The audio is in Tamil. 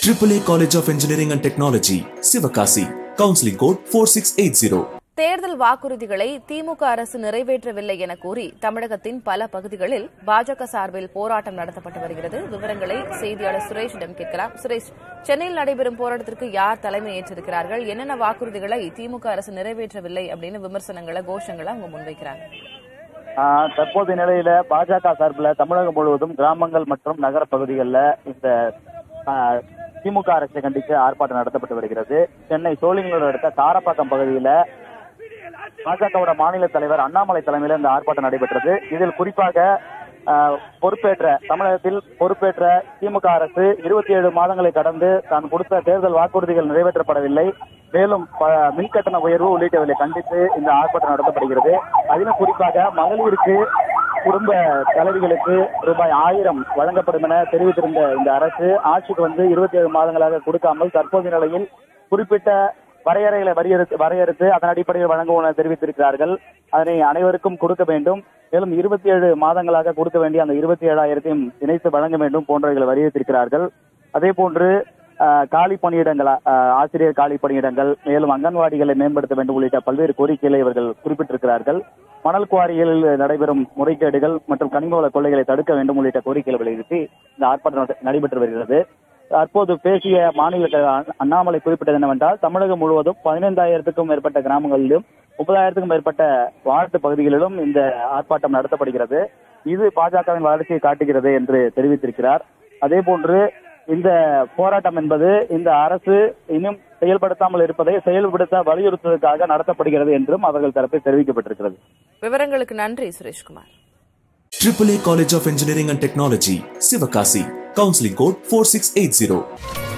AAA College of Engineering and Technology, Sivakasi. Counseling code 4680. தேர்தல் வாக்குறுதிகளை திமுக அரசு நிறைவேற்றவில்லை என கூறி தமிழகத்தின் பல பகுதிகளில் பாஜக சார்பில் போராட்டம் நடத்தப்பட்டு வருகிறது விவரங்களை செய்தியாளர் சுரேஷிடம் கேட்கலாம் சுரேஷ் சென்னையில் நடைபெறும் போராட்டத்திற்கு யார் தலைமை ஏற்றிருக்கிறார்கள் என்னென்ன வாக்குறுதிகளை திமுக அரசு நிறைவேற்றவில்லை அப்படின்னு விமர்சனங்களை கோஷங்களை அவங்க முன்வைக்கிறாங்க ஆஹ் தற்போதைய நிலையில பாஜக சார்பில் தமிழகம் முழுவதும் கிராமங்கள் மற்றும் நகர பகுதிகளில் இந்த ஆஹ், திமுக அரசை கண்டித்து ஆர்ப்பாட்டம் நடத்தப்பட்டு வருகிறது சென்னை சோழிங்கநல்லூர் அடுத்த காரப்பாக்கம் பகுதியில பாஜகவோட மாநில தலைவர் அண்ணாமலை தலைமையில இந்த ஆர்ப்பாட்டம் நடைபெற்றது இதில் குறிப்பாக ஆஹ், பொறுப்பேற்ற தமிழகத்தில் பொறுப்பேற்ற திமுக அரசு இருபத்தி ஏழு மாதங்களை கடந்து தான் கொடுத்த தேர்தல் வாக்குறுதிகள் நிறைவேற்றப்படவில்லை மேலும் ப- மின்கட்டண உயர்வு உள்ளிட்டவற்றை கண்டித்து இந்த ஆர்ப்பாட்டம் நடத்தப்படுகிறது அதிலும் குறிப்பாக மகளிருக்கு குடும்ப தலைவிகளுக்கு ரூபாய் ஆயிரம் வழங்கப்படும் என தெரிவித்திருந்த இந்த அரசு ஆட்சிக்கு வந்து இருபத்தி ஏழு மாதங்களாக கொடுக்காமல் தற்போதைய நிலையில் குறிப்பிட்ட வரையறைகளை வரையறுத்து வரையறுத்து அதன் அடிப்படையில் வழங்குவோம் என தெரிவித்திருக்கிறார்கள் அதனை அனைவருக்கும் கொடுக்க வேண்டும் மேலும் இருபத்தி ஏழு மாதங்களாக கொடுக்க வேண்டிய அந்த இருபத்தி ஏழாயிரத்தையும் இணைத்து வழங்க வேண்டும் போன்றவைகளை வலியுறுத்தியிருக்கிறார்கள் அதே போன்று ஆஹ், காலி பணியிடங்கள் ஆஹ், ஆசிரியர் காலி பணியிடங்கள் மேலும் அங்கன்வாடிகளை மேம்படுத்த வேண்டும் உள்ளிட்ட பல்வேறு கோரிக்கைகளை இவர்கள் குறிப்பிட்டிருக்கிறார்கள் மணல் குவாரிகளில் நடைபெறும் முறைகேடுகள் மற்றும் கனிம வள கொள்ளைகளை தடுக்க வேண்டும் உள்ளிட்ட கோரிக்கைகளை வலியுறுத்தி இந்த ஆர்ப்பாட்டம் நட- நடைபெற்று வருகிறது தற்போது பேசிய மாநில தலைவர் அண்ணாமலை குறிப்பிட்டது என்னவென்றால் தமிழகம் முழுவதும் பதினைந்தாயிரத்துக்கும் மேற்பட்ட கிராமங்களிலும் முப்பதாயிரத்துக்கும் மேற்பட்ட வார்டு பகுதிகளிலும் இந்த ஆர்ப்பாட்டம் நடத்தப்படுகிறது இது பாஜகவின் வளர்ச்சியை காட்டுகிறது என்று தெரிவித்திருக்கிறார் அதே போன்று இந்த போராட்டம் என்பது இந்த அரசு இன்னும் செயல்படுத்தாமல் இருப்பதை செயல்படுத்த வலியுறுத்துவதற்காக நடத்தப்படுகிறது என்றும் அவர்கள் தரப்பில் தெரிவிக்கப்பட்டிருக்கிறது விவரங்களுக்கு நன்றி Sureshkumar AAA College of Engineering and Technology, Sivakasi. Counseling code 4680.